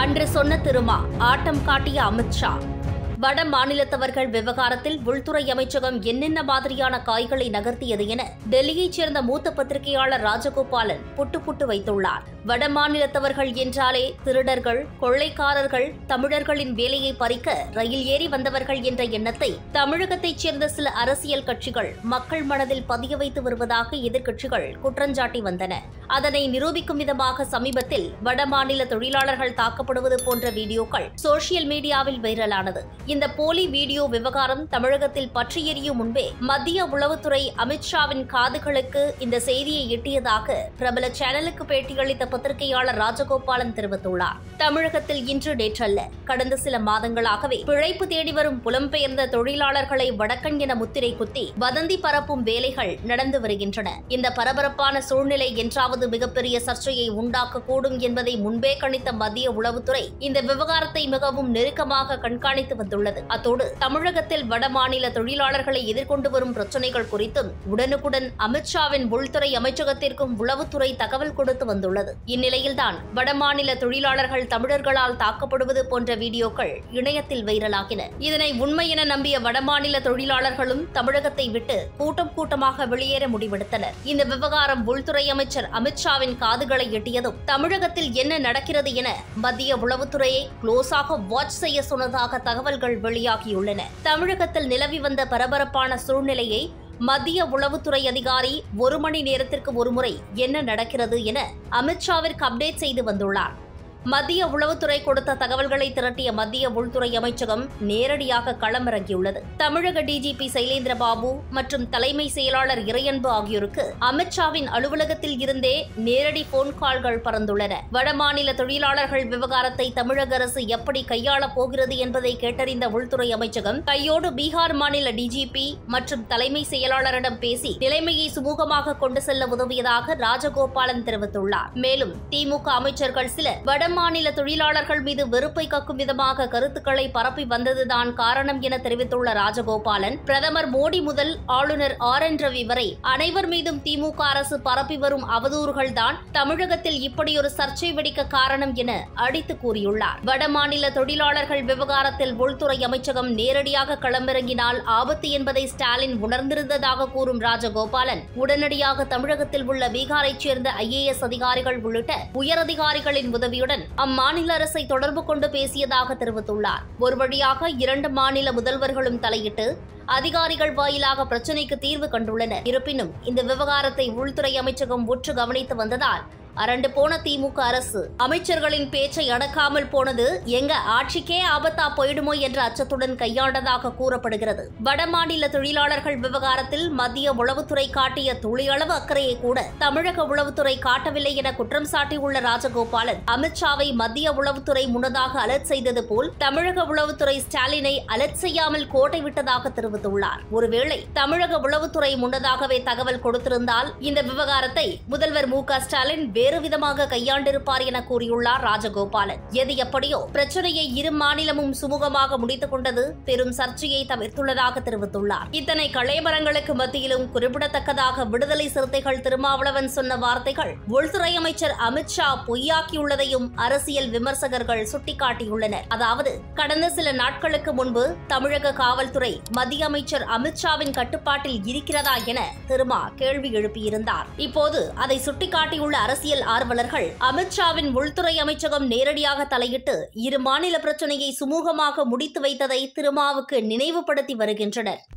அன்று சொன்ன திருமா ஆட்டம் காட்டிய அமித்ஷா வட மாநிலத்தவர்கள் விவகாரத்தில் உள்துறை அமைச்சகம் என்னென்ன மாதிரியான காய்களை நகர்த்தியது என டெல்லியைச் சேர்ந்த மூத்த பத்திரிகையாளர் ராஜகோபாலன் புட்டு புட்டு வைத்துள்ளார் வட மாநிலத்தவர்கள் என்றாலே திருடர்கள் கொள்ளைக்காரர்கள் தமிழர்களின் வேலையை பறிக்க ரயில் ஏறி வந்தவர்கள் என்ற எண்ணத்தை தமிழகத்தைச் சேர்ந்த சில அரசியல் கட்சிகள் மக்கள் மனதில் பதிய வைத்து வருவதாக எதிர்க்கட்சிகள் குற்றஞ்சாட்டி வந்தன அதனை நிரூபிக்கும் விதமாக சமீபத்தில் வட மாநில தொழிலாளர்கள் தாக்கப்படுவது போன்ற வீடியோக்கள் சோசியல் மீடியாவில் வைரலானது இந்த போலி வீடியோ விவகாரம் தமிழகத்தில் பற்றி எரியும் முன்பே மத்திய உளவுத்துறை அமித்ஷாவின் காதுகளுக்கு இந்த செய்தியை எட்டியதாக பிரபல சேனலுக்கு பேட்டியளித்த பத்திரிகையாளர் ராஜகோபாலன் தெரிவித்துள்ளார் தமிழகத்தில் இன்று நேற்றல்ல கடந்த சில மாதங்களாகவே பிழைப்பு தேடி வரும் புலம்பெயர்ந்த தொழிலாளர்களை வடக்கன் என முத்திரை குத்தி வதந்தி பரப்பும் வேலைகள் நடந்து வருகின்றன இந்த பரபரப்பான சூழ்நிலை என்றாவது மிகப்பெரிய சர்ச்சையை உண்டாக்கக்கூடும் என்பதை முன்பே கணித்த மத்திய உளவுத்துறை இந்த விவகாரத்தை மிகவும் நெருக்கமாக கண்காணித்து வந்துள்ளது அத்தோடு தமிழகத்தில் வடமாநில தொழிலாளர்களை எதிர்கொண்டு வரும் பிரச்சினைகள் குறித்தும் உடனுக்குடன் அமித்ஷாவின் உள்துறை அமைச்சகத்திற்கும் உளவுத்துறை தகவல் கொடுத்து வந்துள்ளது இந்நிலையில்தான் வடமாநில தொழிலாளர்கள் தமிழர்களால் தாக்கப்படுவது போன்ற வீடியோக்கள் இணையத்தில் வைரலாகின இதனை உண்மை என நம்பிய வடமாநில தொழிலாளர்களும் தமிழகத்தை விட்டு கூட்டம் கூட்டமாக வெளியேற முடிவெடுத்தனர் இந்த விவகாரம் உள்துறை அமைச்சர் அமித்ஷாவின் காதுகளை எட்டியதும் தமிழகத்தில் என்ன நடக்கிறது என மத்திய உளவுத்துறையை க்ளோஸாக வாட்ச் செய்ய சொன்னதாக தகவல்கள் வெளியாகியுள்ளன தமிழகத்தில் நிலவி வந்த பரபரப்பான சூழ்நிலையை மத்திய உளவுத்துறை அதிகாரி ஒரு மணி நேரத்திற்கு ஒருமுறை என்ன நடக்கிறது என அமித்ஷாவிற்கு அப்டேட் செய்து வந்துள்ளார் மத்திய உளவுத்துறை கொடுத்த தகவல்களை திரட்டிய மத்திய உள்துறை அமைச்சகம் நேரடியாக களமிறங்கியுள்ளது தமிழக டிஜிபி சைலேந்திர பாபு மற்றும் தலைமை செயலாளர் இறையன்பு ஆகியோருக்கு அமித்ஷாவின் அலுவலகத்தில் இருந்தே நேரடி போன் கால்கள் பறந்துள்ளன வடமாநில தொழிலாளர்கள் விவகாரத்தை தமிழக அரசு எப்படி கையாளப் போகிறது என்பதை கேட்டறிந்த உள்துறை அமைச்சகம் கையோடு பீகார் மாநில டிஜிபி மற்றும் தலைமை செயலாளரிடம் பேசி நிலைமையை சுமூகமாக கொண்டு செல்ல உதவியதாக ராஜகோபாலன் தெரிவித்துள்ளார் மேலும் திமுக அமைச்சர்கள் சிலர் வட மாநில தொழிலாளர்கள் மீது வெறுப்பை கக்கும் விதமாக கருத்துக்களை பரப்பி வந்ததுதான் காரணம் என தெரிவித்துள்ள ராஜகோபாலன் பிரதமர் மோடி முதல் ஆளுநர் ஆர் என் ரவி வரை அனைவர் மீதும் திமுக அரசு பரப்பி வரும் அவதூறுகள் தான் தமிழகத்தில் இப்படியொரு சர்ச்சை வெடிக்க காரணம் என அடித்து கூறியுள்ளார் வட மாநில தொழிலாளர்கள் விவகாரத்தில் உள்துறை அமைச்சகம் நேரடியாக களமிறங்கினால் ஆபத்து என்பதை ஸ்டாலின் உணர்ந்திருந்ததாக கூறும் ராஜகோபாலன் உடனடியாக தமிழகத்தில் உள்ள பீகாரைச் சேர்ந்த ஐஏஎஸ் அதிகாரிகள் உள்ளிட்ட உயரதிகாரிகளின் உதவியுடன் அம்மாநில அரசை தொடர்பு கொண்டு பேசியதாக தெரிவித்துள்ளார் ஒரு வழியாக இரண்டு மாநில முதல்வர்களும் தலையிட்டு அதிகாரிகள் வாயிலாக பிரச்சினைக்கு தீர்வு கண்டுள்ளனர் இருப்பினும் இந்த விவகாரத்தை உள்துறை அமைச்சகம் உற்று கவனித்து வந்ததால் அரண்டு போன திமுக அரசு அமைச்சர்களின் பேச்சை அடக்காமல் போனது எங்க ஆட்சிக்கே ஆபத்தா போயிடுமோ என்ற அச்சத்துடன் கையாண்டதாக கூறப்படுகிறது வடமாநில தொழிலாளர்கள் விவகாரத்தில் மத்திய உளவுத்துறை காட்டிய துளியளவு அக்கறையை கூட தமிழக உளவுத்துறை காட்டவில்லை என குற்றம் சாட்டியுள்ள ராஜகோபாலன் அமித்ஷாவை மத்திய உளவுத்துறை முன்னதாக அலர்ட் செய்தது போல் தமிழக உளவுத்துறை ஸ்டாலினை அலர்ட் செய்யாமல் கோட்டை விட்டதாக தெரிவித்துள்ளார் ஒருவேளை தமிழக உளவுத்துறை முன்னதாகவே தகவல் கொடுத்திருந்தால் இந்த விவகாரத்தை முதல்வர் மு க ஸ்டாலின் வேறு விதமாக கையாண்டிருப்பார் என கூறியுள்ளார் ராஜகோபாலன் எது எப்படியோ பிரச்சனையை இரு மாநிலமும் சுமூகமாக முடித்துக் கொண்டது பெரும் சர்ச்சையை தவிர்த்துள்ளதாக தெரிவித்துள்ளார் இத்தனை களைமரங்களுக்கு மத்தியிலும் குறிப்பிடத்தக்கதாக விடுதலை சிறுத்தைகள் திருமாவளவன் சொன்ன வார்த்தைகள் உள்துறை அமைச்சர் அமித்ஷா பொய்யாக்கியுள்ளதையும் அரசியல் விமர்சகர்கள் சுட்டிக்காட்டியுள்ளனர் அதாவது கடந்த சில நாட்களுக்கு முன்பு தமிழக காவல்துறை மத்திய அமைச்சர் அமித்ஷாவின் கட்டுப்பாட்டில் இருக்கிறதா என திருமா கேள்வி எழுப்பியிருந்தார் இப்போது அதை சுட்டிக்காட்டியுள்ள அரசியல் ஆர்வலர்கள் அமித்ஷாவின் உள்துறை அமைச்சகம் நேரடியாக தலையிட்டு இரு மாநில பிரச்சனையை சுமூகமாக முடித்து வைத்ததை திருமாவுக்கு நினைவுபடுத்தி வருகின்றனர்